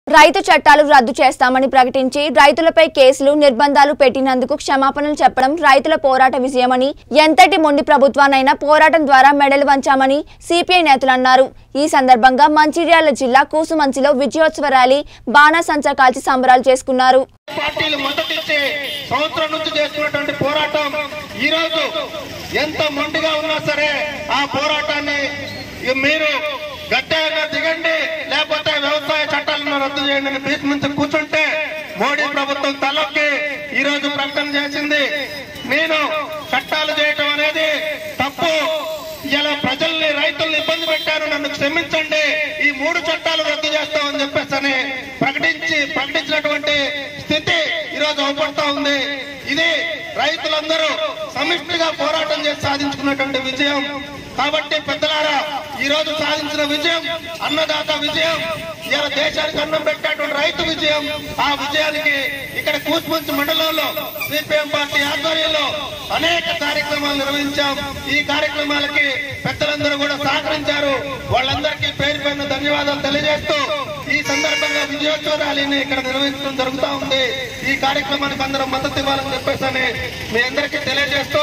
రైతు చట్టాలు రద్దు చేస్తామని ప్రకటించి రైతులపై కేసులు నిర్బంధాలు పెట్టినందుకు క్షమాపణలు చెప్పడం రైతుల పోరాట విజయమని ఎంతటి మొండి ప్రభుత్వానైనా పోరాటం ద్వారా మెడలు వంచామని సిపిఐ నేతలు అన్నారు ఈ సందర్భంగా మంచిర్యాల జిల్లా కూసుమంచిలో విజయోత్సవ ర్యాలీ బాణాసంచా కాల్చి సంబరాలు చేసుకున్నారు పార్టీలు మద్దతిచ్చి సంవత్సరం నుంచి చేస్తున్నటువంటి పోరాటం ఈ రోజు ఎంత మొండిగా ఉన్నా సరే ఆ పోరాటాన్ని ఇక మీరు గట్టిగా దిగండి లేకపోతే వ్యవసాయ చట్టాలను రద్దు చేయండి అని పీఠ నుంచి కూర్చుంటే మోడీ ప్రభుత్వం తలొక్కి ఈ రోజు ప్రకటన చేసింది నేను చట్టాలు చేయటం అనేది తప్పు ఇలా ప్రజల్ని రైతుల్ని ఇబ్బంది పెట్టారు నన్ను క్షమించండి ఈ మూడు చట్టాలు రద్దు చేస్తామని చెప్పేసి అని ప్రకటించి ప్రకటించినటువంటి స్థితి ఈరోజు అవపడతా ఉంది ఇది రైతులందరూ సమిష్టిగా పోరాటం చేసి సాధించుకున్నటువంటి విజయం కాబట్టి పెద్దలారా ఈ రోజు సాధించిన విజయం అన్నదాత విజయం ఇలా దేశానికి అన్నం పెట్టేటువంటి రైతు విజయం ఆ విజయానికి ఇక్కడ కూసుమంచి మండలంలో సిపిఎం పార్టీ ఆధ్వర్యంలో అనేక కార్యక్రమాలు నిర్వహించాం ఈ కార్యక్రమాలకి పెద్దలందరూ కూడా సహకరించారు వాళ్ళందరికీ పేరు పైన ధన్యవాదాలు తెలియజేస్తూ ఈ సందర్భంగా విజయోత్సవ ర్యాలీని ఇక్కడ నిర్వహించడం జరుగుతా ఉంది ఈ కార్యక్రమానికి అందరం మద్దతు ఇవ్వాలని చెప్పేసి మీ అందరికీ తెలియజేస్తూ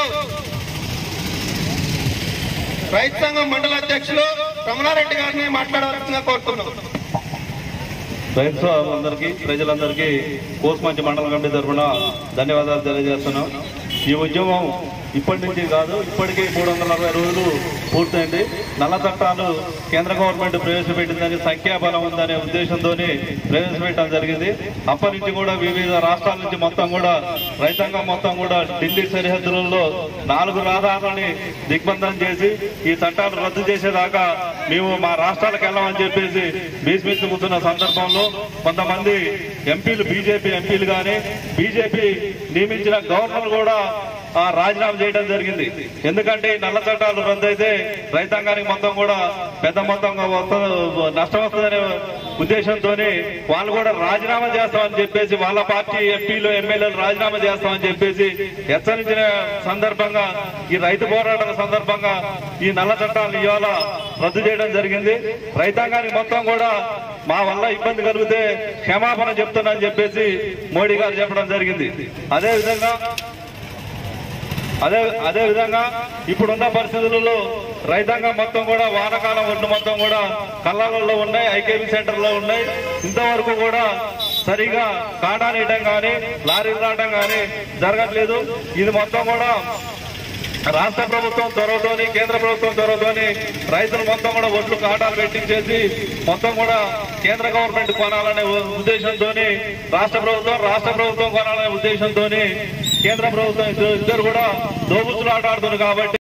రైతు సంఘం మండల అధ్యక్షులు రమణారెడ్డి గారిని మాట్లాడవలసిందిగా కోరుతున్నాం రైతు సోదరులందరికీ ప్రజలందరికీ కోసుమంచి మండల కమిటీ తరఫున ధన్యవాదాలు తెలియజేస్తున్నాం ఈ ఉద్యమం ఇప్పటి నుంచి కాదు ఇప్పటికీ మూడు వందల నలభై రోజులు పూర్తయింది నల్ల చట్టాలు కేంద్ర గవర్నమెంట్ ప్రవేశపెట్టిందని సంఖ్యాబలం ఉందనే ఉద్దేశంతో ప్రవేశపెట్టడం జరిగింది అప్పటి నుంచి కూడా వివిధ రాష్ట్రాల నుంచి మొత్తం కూడా రైతాంగం మొత్తం కూడా ఢిల్లీ సరిహద్దులలో నాలుగు రహదారులని దిగ్బంధనం చేసి ఈ చట్టాలు రద్దు చేసేదాకా మేము మా రాష్ట్రాలకు వెళ్ళమని చెప్పేసి భీష్మించుకుతున్న సందర్భంలో కొంతమంది ఎంపీలు బీజేపీ ఎంపీలు కానీ బీజేపీ నియమించిన గవర్నర్ కూడా ఆ, రాజీనామా చేయడం జరిగింది ఎందుకంటే ఈ నల్ల చట్టాలు రద్దు అయితే రైతాంగానికి మొత్తం కూడా పెద్ద మొత్తంగా వస్త- నష్టం వస్తుందనే ఉద్దేశంతో వాళ్ళు కూడా రాజీనామా చేస్తామని చెప్పేసి వాళ్ళ పార్టీ ఎంపీలు ఎమ్మెల్యేలు రాజీనామా చేస్తామని చెప్పేసి హెచ్చరించిన సందర్భంగా ఈ రైతు పోరాటాల సందర్భంగా ఈ నల్ల చట్టాలను ఇవాళ రద్దు చేయడం జరిగింది రైతాంగానికి మొత్తం కూడా మా వల్ల ఇబ్బంది కలిగితే క్షమాపణ చెప్తున్నానని చెప్పేసి మోడీ గారు చెప్పడం జరిగింది అదే విధంగా అదే అదే విధంగా ఇప్పుడున్న పరిస్థితులలో రైతాంగం మొత్తం కూడా వానకాలం ఒడ్డు మొత్తం కూడా కళ్ళాలలో ఉన్నాయి ఐకేబీ సెంటర్లో ఉన్నాయి ఇంతవరకు కూడా సరిగా కాటానేయటం కానీ లారీలు రావడం కానీ జరగట్లేదు ఇది మొత్తం కూడా రాష్ట్ర ప్రభుత్వం త్వరతోని కేంద్ర ప్రభుత్వం త్వరతోని రైతులు మొత్తం కూడా ఒట్లు కాటాలు పెట్టించేసి మొత్తం కూడా కేంద్ర గవర్నమెంట్ కొనాలనే ఉద్దేశంతో రాష్ట్ర ప్రభుత్వం రాష్ట్ర ప్రభుత్వం కొనాలనే ఉద్దేశంతో కేంద్ర ప్రభుత్వం ఇద్దరు- ఇద్దరు కూడా దోబుచ్చులు ఆట ఆడుతున్నారు కాబట్టి